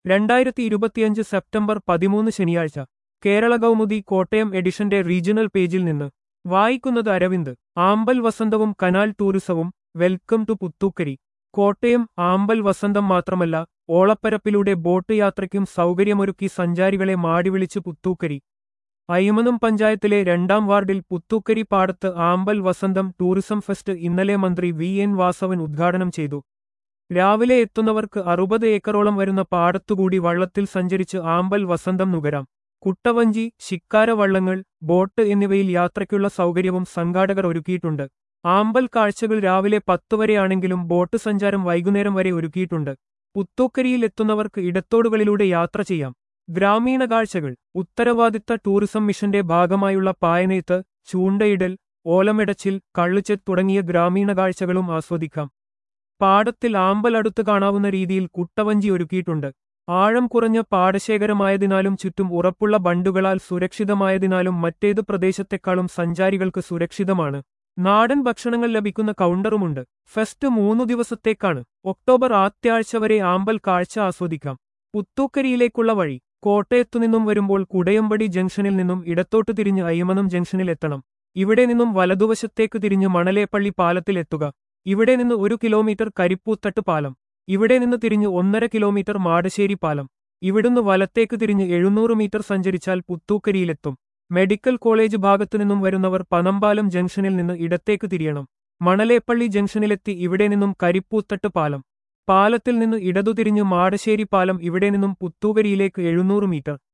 രണ്ടായിരത്തി ഇരുപത്തിയഞ്ച് സെപ്റ്റംബർ പതിമൂന്ന് ശനിയാഴ്ച കേരള കൗമുദി കോട്ടയം എഡിഷന്റെ റീജിയണൽ പേജിൽ നിന്ന് വായിക്കുന്നത് അരവിന്ദ് ആമ്പൽ വസന്തവും കനാൽ ടൂറിസവും വെൽക്കം ടു പുത്തൂക്കരി കോട്ടയം ആമ്പൽ വസന്തം മാത്രമല്ല ഓളപ്പരപ്പിലൂടെ ബോട്ട് യാത്രയ്ക്കും സൗകര്യമൊരുക്കി സഞ്ചാരികളെ മാടിവിളിച്ച് പുത്തൂക്കരി അയ്മനം പഞ്ചായത്തിലെ രണ്ടാം വാർഡിൽ പുത്തൂക്കരി പാടത്ത് ആമ്പൽ വസന്തം ടൂറിസം ഫെസ്റ്റ് ഇന്നലെ മന്ത്രി വി എൻ വാസവൻ ഉദ്ഘാടനം ചെയ്തു രാവിലെ എത്തുന്നവർക്ക് അറുപത് ഏക്കറോളം വരുന്ന പാടത്തുകൂടി വള്ളത്തിൽ സഞ്ചരിച്ച് ആമ്പൽ വസന്തം നുകരാം കുട്ടവഞ്ചി ശിക്കാര വള്ളങ്ങൾ ബോട്ട് എന്നിവയിൽ യാത്രയ്ക്കുള്ള സൗകര്യവും സംഘാടകർ ഒരുക്കിയിട്ടുണ്ട് ആമ്പൽ കാഴ്ചകൾ രാവിലെ പത്തു വരെയാണെങ്കിലും ബോട്ട് സഞ്ചാരം വൈകുന്നേരം വരെ ഒരുക്കിയിട്ടുണ്ട് പുത്തൂക്കരിയിൽ എത്തുന്നവർക്ക് ഇടത്തോടുകളിലൂടെ യാത്ര ചെയ്യാം ഗ്രാമീണ കാഴ്ചകൾ ഉത്തരവാദിത്ത ടൂറിസം മിഷന്റെ ഭാഗമായുള്ള പായനെയ്ത്ത് ചൂണ്ടയിടൽ ഓലമെടച്ചിൽ കള്ളുചെത്ത് തുടങ്ങിയ ഗ്രാമീണ കാഴ്ചകളും ആസ്വദിക്കാം പാടത്തിൽ ആമ്പൽ അടുത്ത് കാണാവുന്ന രീതിയിൽ കുട്ടവഞ്ചി ഒരുക്കിയിട്ടുണ്ട് ആഴം കുറഞ്ഞ പാടശേഖരമായതിനാലും ചുറ്റും ഉറപ്പുള്ള ബണ്ടുകളാൽ സുരക്ഷിതമായതിനാലും മറ്റേത് പ്രദേശത്തെക്കാളും സഞ്ചാരികൾക്ക് സുരക്ഷിതമാണ് നാടൻ ഭക്ഷണങ്ങൾ ലഭിക്കുന്ന കൗണ്ടറുമുണ്ട് ഫെസ്റ്റ് മൂന്നു ദിവസത്തേക്കാണ് ഒക്ടോബർ ആദ്യാഴ്ച വരെ ആമ്പൽ കാഴ്ച ആസ്വദിക്കാം പുത്തൂക്കരിയിലേക്കുള്ള വഴി കോട്ടയത്തുനിന്നും വരുമ്പോൾ കുടയമ്പടി ജംഗ്ഷനിൽ നിന്നും ഇടത്തോട്ട് തിരിഞ്ഞ് അയ്യമനം ജംഗ്ഷനിൽ എത്തണം ഇവിടെ നിന്നും വലതുവശത്തേക്ക് തിരിഞ്ഞ് മണലേപ്പള്ളി പാലത്തിൽ എത്തുക ഇവിടെ നിന്ന് ഒരു കിലോമീറ്റർ കരിപ്പൂത്തട്ട് പാലം ഇവിടെ നിന്ന് തിരിഞ്ഞ് ഒന്നര കിലോമീറ്റർ മാടശ്ശേരി പാലം ഇവിടുന്ന് വലത്തേക്ക് തിരിഞ്ഞ് എഴുന്നൂറ് മീറ്റർ സഞ്ചരിച്ചാൽ പുത്തൂക്കരിയിലെത്തും മെഡിക്കൽ കോളേജ് ഭാഗത്തു നിന്നും വരുന്നവർ പനമ്പാലം ജംഗ്ഷനിൽ നിന്ന് ഇടത്തേക്ക് തിരിയണം മണലേപ്പള്ളി ജംഗ്ഷനിലെത്തി ഇവിടെ നിന്നും കരിപ്പൂത്തട്ട് പാലം പാലത്തിൽ നിന്ന് ഇടതുതിരിഞ്ഞ് മാടശ്ശേരി പാലം ഇവിടെ നിന്നും പുത്തൂകരിയിലേക്ക് എഴുന്നൂറ് മീറ്റർ